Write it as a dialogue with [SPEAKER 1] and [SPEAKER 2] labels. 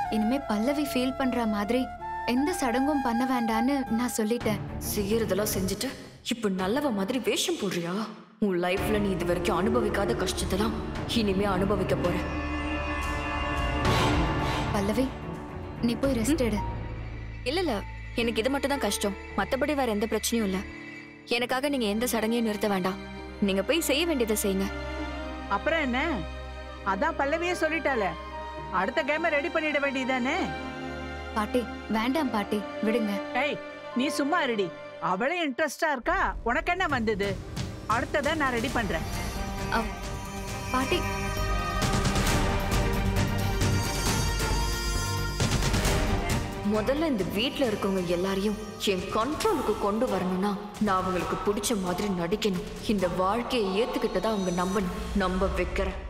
[SPEAKER 1] இனிமே பல்லவி ஃபீல் பண்ற மாதிரி எந்த சடங்கும் பண்ண வேண்டான்னு நான் சொல்லிட்டேன்
[SPEAKER 2] செய்யறதெல்லாம் செஞ்சுட்டு இப்ப நல்லவ மாதிரி வேஷம் போடுறியா உன் லைஃப்ல நீ இது வரைக்கும் அனுபவிக்காத கஷ்டத்தெல்லாம் இனிமே அனுபவிக்க போற
[SPEAKER 1] பல்லவி நீ போய் ரெஸ்ட் எடு
[SPEAKER 2] இல்ல இல்ல எனக்கு இது மட்டும் தான் கஷ்டம் மத்தபடி வேற எந்த பிரச்சனையும் இல்ல எனக்காக நீங்க எந்த சடங்கையும் நிறுத்த வேண்டாம் நீங்க போய் செய்ய வேண்டியதை செய்யுங்க
[SPEAKER 3] அப்புறம் என்ன அதான் பல்லவியே சொல்லிட்டால அடுத்த கேம ரெடி பண்ணிட வேண்டியதானே
[SPEAKER 1] பாட்டி வேண்டாம் பாட்டி விடுங்க
[SPEAKER 3] ஏய் நீ சும்மா இருடி அவளே இன்ட்ரெஸ்டா இருக்கா உனக்கு என்ன வந்தது அடுத்ததை நான் ரெடி பண்றேன்
[SPEAKER 1] அவ்- பாட்டி
[SPEAKER 2] முதல்ல இந்த வீட்ல இருக்கவங்க எல்லாரையும் என் கண்ட்ரோலுக்கு கொண்டு வரணும்னா நான் அவங்களுக்கு பிடிச்ச மாதிரி நடிக்கணும் இந்த வாழ்க்கையை ஏத்துக்கிட்டதா அவங்க நம்பணும் நம்ப வைக்கிறேன்